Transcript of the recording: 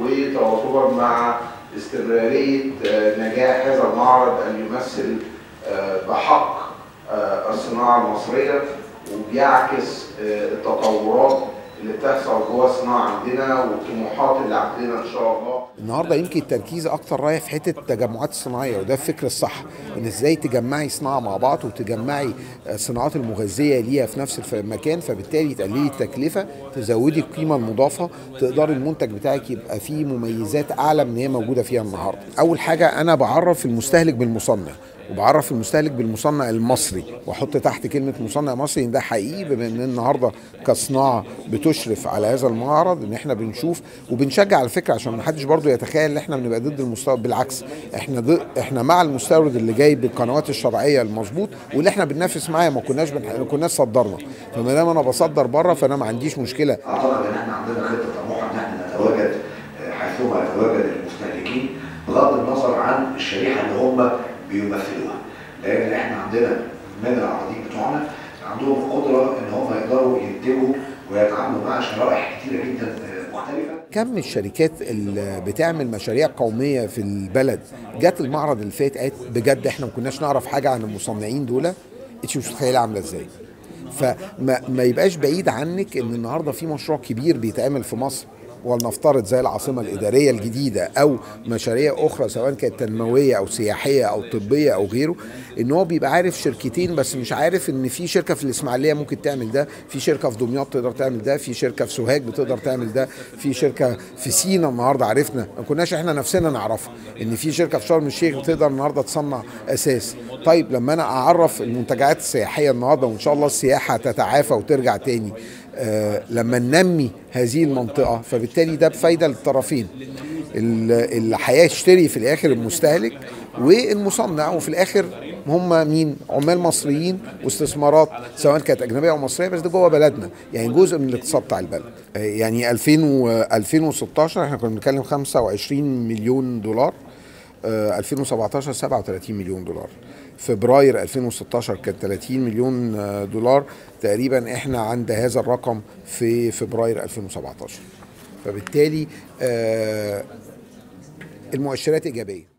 وتواصلا مع استمراريه نجاح هذا المعرض ان يمثل بحق الصناعه المصريه وبيعكس التطورات اللي بتحصل جوه الصناعه عندنا والطموحات اللي عندنا ان شاء الله. النهارده يمكن التركيز اكتر رايح في حته التجمعات الصناعيه وده الفكر الصح ان ازاي تجمعي صناعه مع بعض وتجمعي الصناعات المغذيه ليها في نفس المكان فبالتالي تقللي التكلفه تزودي القيمه المضافه تقدري المنتج بتاعك يبقى فيه مميزات اعلى من هي موجوده فيها النهارده. اول حاجه انا بعرف المستهلك بالمصنع وبعرف المستهلك بالمصنع المصري واحط تحت كلمه مصنع مصري ان ده حقيقي بما ان النهارده كصناعه بتشرف على هذا المعرض ان احنا بنشوف وبنشجع على فكره عشان ما حدش برضه يتخيل ان احنا بنبقى ضد المستورد بالعكس احنا ضد احنا مع المستورد اللي جاي بالقنوات الشرعيه المظبوط واللي احنا بننافس معاه ما كناش بنح... ما كناش صدرنا فما دام انا بصدر بره فانا ما عنديش مشكله اعتقد ان احنا عندنا خطه طموحه ان احنا نتواجد حيثما يتواجد المستهلكين بغض النظر عن الشريحه اللي هم بيمثلوها لان احنا عندنا من العراضين بتوعنا عندهم قدره ان هم يقدروا ينتجوا ويتعاملوا مع شرائح كتيره جدا مختلفه كم الشركات اللي بتعمل مشاريع قوميه في البلد جت المعرض اللي فات قالت بجد احنا ما كناش نعرف حاجه عن المصنعين دول انت مش متخيله عامله ازاي فما ما يبقاش بعيد عنك ان النهارده في مشروع كبير بيتعمل في مصر ولنفترض زي العاصمه الاداريه الجديده او مشاريع اخرى سواء كانت تنمويه او سياحيه او طبيه او غيره ان هو بيبقى عارف شركتين بس مش عارف ان في شركه في الاسماعيليه ممكن تعمل ده في شركه في دمياط تقدر تعمل ده في شركه في سوهاج بتقدر تعمل ده في شركه في سينا النهارده عرفنا ما كناش احنا نفسنا نعرفها ان في شركه في شرم الشيخ بتقدر النهارده تصنع اساس طيب لما انا اعرف المنتجعات السياحيه النهارده وان شاء الله السياحه تتعافى وترجع تاني آه لما ننمي هذه المنطقة فبالتالي ده بفايدة للطرفين اللي هيشتري في الآخر المستهلك والمصنع وفي الآخر هم مين عمال مصريين واستثمارات سواء كانت أجنبية أو مصرية بس ده جوه بلدنا يعني جزء من الاقتصاد بتاع البلد يعني 2000 و 2016 احنا كنا بنتكلم 25 مليون دولار 2017 37 مليون دولار فبراير 2016 كان 30 مليون دولار تقريبا احنا عند هذا الرقم في فبراير 2017 فبالتالي المؤشرات ايجابيه